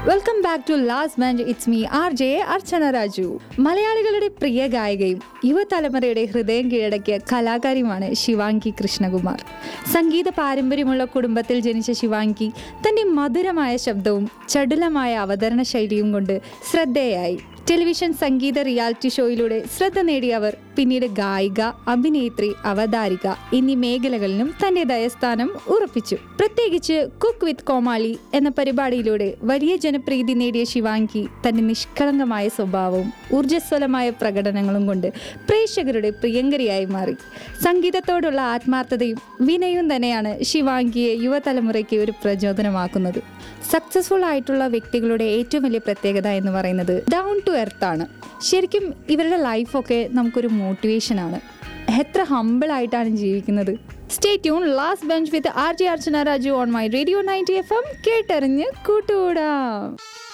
welcome back to last bench it's me R J Archana Raju മലയാളികളുടെ പ്രിയ ഗായികയും യുവതലമുറയുടെ ഹൃദയം കീഴടക്കിയ കലാകാരിയുമാണ് ശിവാംഗി കൃഷ്ണകുമാർ സംഗീത പാരമ്പര്യമുള്ള കുടുംബത്തിൽ ജനിച്ച ശിവാംഗി തന്റെ മധുരമായ ശബ്ദവും ചടുലമായ അവതരണ ശൈലിയും കൊണ്ട് ശ്രദ്ധേയായി ടെലിവിഷൻ സംഗീത റിയാലിറ്റി ഷോയിലൂടെ ശ്രദ്ധ നേടിയ അവർ പിന്നീട് ഗായിക അഭിനേത്രി അവതാരിക എന്നീ മേഖലകളിലും തന്റേതായ സ്ഥാനം ഉറപ്പിച്ചു പ്രത്യേകിച്ച് കുക്ക് വിത്ത് കോമാളി എന്ന പരിപാടിയിലൂടെ വലിയ ജനപ്രീതി നേടിയ ശിവാംഗി തന്റെ നിഷ്കളങ്കമായ സ്വഭാവവും ഊർജ്ജസ്വലമായ പ്രകടനങ്ങളും കൊണ്ട് പ്രേക്ഷകരുടെ പ്രിയങ്കരിയായി മാറി സംഗീതത്തോടുള്ള ആത്മാർത്ഥതയും വിനയവും തന്നെയാണ് ശിവാംഗിയെ യുവതലമുറയ്ക്ക് ഒരു പ്രചോദനമാക്കുന്നത് സക്സസ്ഫുൾ ആയിട്ടുള്ള വ്യക്തികളുടെ ഏറ്റവും വലിയ പ്രത്യേകത എന്ന് പറയുന്നത് ഡൗൺ ടു എർത്ത് ആണ് ശരിക്കും ഇവരുടെ ലൈഫൊക്കെ നമുക്കൊരു മോട്ടിവേഷനാണ് എത്ര ഹമ്പിൾ ആയിട്ടാണ് ജീവിക്കുന്നത് stay tune last bench with R J Archana Raju on my radio ninety F M കേട്ടറിഞ്ഞ് കൂട്ടുകൂടാം